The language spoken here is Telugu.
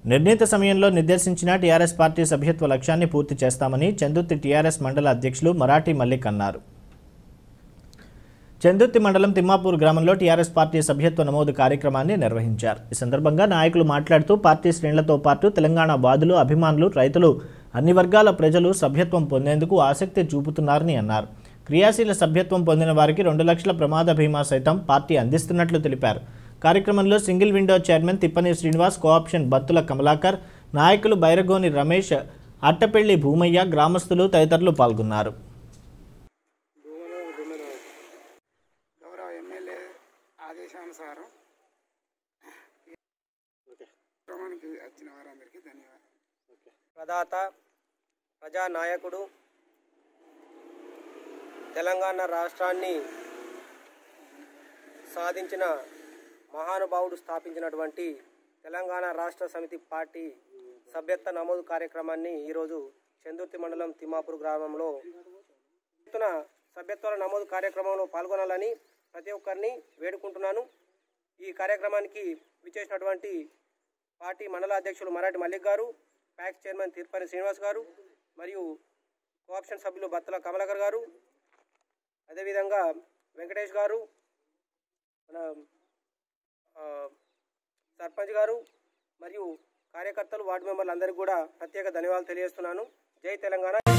నిర్ణీత సమయంలో నిర్దేశించిన టీఆర్ఎస్ పార్టీ సభ్యత్వ లక్ష్యాన్ని పూర్తి చేస్తామని చందుర్తి టీఆర్ఎస్ మండల అధ్యక్షులు మరాఠీ మల్లిక్ అన్నారు చందుర్తి మండలం తిమ్మాపూర్ గ్రామంలో టీఆర్ఎస్ పార్టీ సభ్యత్వ నమోదు కార్యక్రమాన్ని నిర్వహించారు ఈ సందర్భంగా నాయకులు మాట్లాడుతూ పార్టీ శ్రేణులతో పాటు తెలంగాణ బాధులు అభిమానులు రైతులు అన్ని వర్గాల ప్రజలు సభ్యత్వం పొందేందుకు ఆసక్తి చూపుతున్నారని అన్నారు క్రియాశీల సభ్యత్వం పొందిన వారికి రెండు లక్షల ప్రమాద బీమా సైతం పార్టీ అందిస్తున్నట్లు తెలిపారు కార్యక్రమంలో single window chairman Tippani Srinivas cooption Battula Kamalakar నాయకులు బైరగోని రమేష్ అట్టపెల్లి భూమయ్య గ్రామస్తులు తదితరులు పాల్గొన్నారు గౌరవ ఎమ్మెల్యే ఆదేశానుసారం క్రమానికి వచ్చిన వారందరికీ ధన్యవాదాలు ప్రదాత ప్రజానాయకుడు తెలంగాణ రాష్ట్రాన్ని సాధించిన మహానుభావుడు స్థాపించినటువంటి తెలంగాణ రాష్ట్ర సమితి పార్టీ సభ్యత్వ నమోదు కార్యక్రమాన్ని ఈరోజు చందుర్తి మండలం తిమ్మాపూర్ గ్రామంలో ఎత్తున సభ్యత్వాల నమోదు కార్యక్రమంలో పాల్గొనాలని ప్రతి ఒక్కరిని వేడుకుంటున్నాను ఈ కార్యక్రమానికి విచ్చేసినటువంటి పార్టీ మండల అధ్యక్షులు మరాఠి మల్లిక్ గారు ప్యాక్స్ చైర్మన్ తిరుపతి శ్రీనివాస్ గారు మరియు కోఆప్షన్ సభ్యులు బత్తల కమలాకర్ గారు అదేవిధంగా వెంకటేష్ గారు మన ఆ, సర్పంచ్ గారు మరియు కార్యకర్తలు వార్డు మెంబర్లు అందరికీ కూడా ప్రత్యేక ధన్యవాదాలు తెలియజేస్తున్నాను జై తెలంగాణ